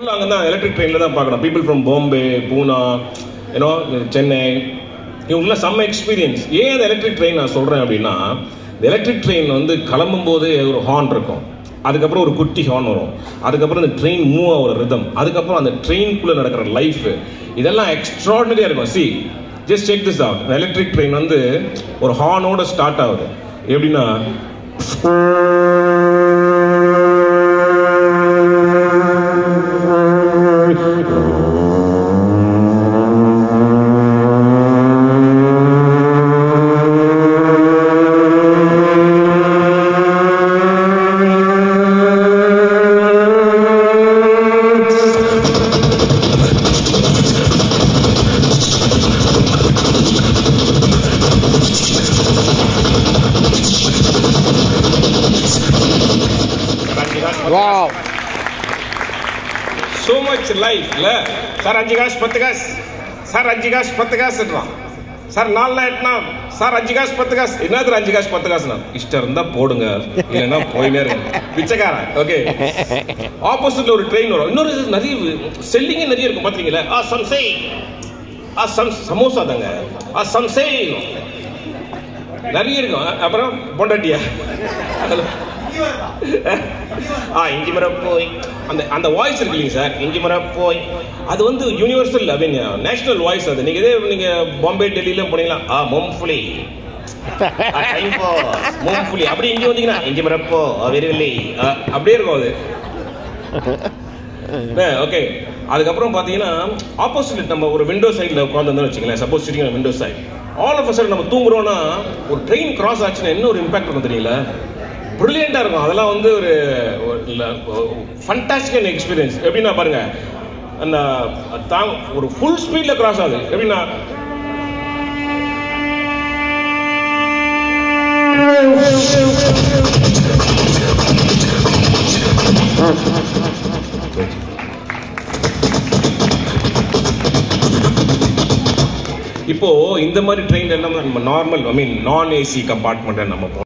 அங்கே தான் எலக்ட்ரிக் ட்ரெயினில் தான் பார்க்கணும் people from Bombay Poona you know Chennai இவங்களாம் செம்ம எக்ஸ்பீரியன்ஸ் ஏன் அந்த எலக்ட்ரிக் ட்ரெயின் நான் சொல்கிறேன் அப்படின்னா இந்த எலக்ட்ரிக் ட்ரெயின் வந்து கிளம்பும் போது ஒரு ஹார்ன் இருக்கும் அதுக்கப்புறம் ஒரு குட்டி ஹார்ன் வரும் அதுக்கப்புறம் இந்த ட்ரெயின் மூவ் ஆகிற ரிதம் அதுக்கப்புறம் அந்த ட்ரெயின்குள்ளே நடக்கிற லைஃப் இதெல்லாம் எக்ஸ்ட்ராடனரியாக இருக்கும் see just check this out electric train வந்து ஒரு ஹார்னோட ஸ்டார்ட் ஆகுது எப்படின்னா Wow. so much life இல்ல சார் அஞ்சு காசு பத்து காசு சார் அஞ்சு காசு பத்து காசுன்றான் சார் நாலு எட்டுனா சார் அஞ்சு காசு பத்து காசு என்னது அஞ்சு காசு பத்து காசுனா இஷ்டம் இருந்தா போடுங்க இல்லைன்னா போயினே இருங்க பிச்சைக்காரன் ஓகே ஆப்போசிட்ல ஒரு ட்ரெயின் வரும் இன்னொரு இது நிறைய செல்லிங்கே நிறைய இருக்கும் பாத்தீங்களா ஆ சம்சை ஆ சம் சமோசா தாங்க ஆ சம்சை நிறைய இருக்கும் அப்புறம் பொண்டாட்டியா ஆ இஞ்சி மரம் போய் அந்த அந்த வாய்ஸ் இருக்கு இல்லைங்க சார் இஞ்சி மரம் போய் அது வந்து universal I mean national voice அது நீங்க இதே நீங்க பாம்பே டெல்லியில போனீங்களா ஆ மொம்ஃபுலி மொம்ஃபுலி அப்படி இங்க வந்தீங்கன்னா இஞ்சி மரம் போ வெறிவில்லை அப்படியே இருக்கும் அது ஓகே அதுக்கப்புறம் பார்த்தீங்கன்னா ஆப்போசிட் நம்ம ஒரு விண்டோ சைடில் உட்காந்துருந்தோம் வச்சுங்களேன் suppose sitting window side all of side நம்ம தூங்குறோம்னா ஒரு ட்ரெயின் கிராஸ் ஆச்சுன்னா என்ன ஒரு இம்பாக்ட் இருக்கும் தெரியல ப்ரில்லியண்டாக இருக்கும் அதெல்லாம் வந்து ஒரு ஃபண்டாஸ்டிக்கான எக்ஸ்பீரியன்ஸ் எப்படின்னா பாருங்க அந்த தாங் ஒரு ஃபுல் ஸ்பீடில் கிராஸ் ஆகுது எப்படின்னா இப்போ இந்த மாதிரி ட்ரெயின் எல்லாம் நம்ம நார்மல் ஐ மீன் நான் ஏசி கம்பார்ட்மெண்ட் நம்ம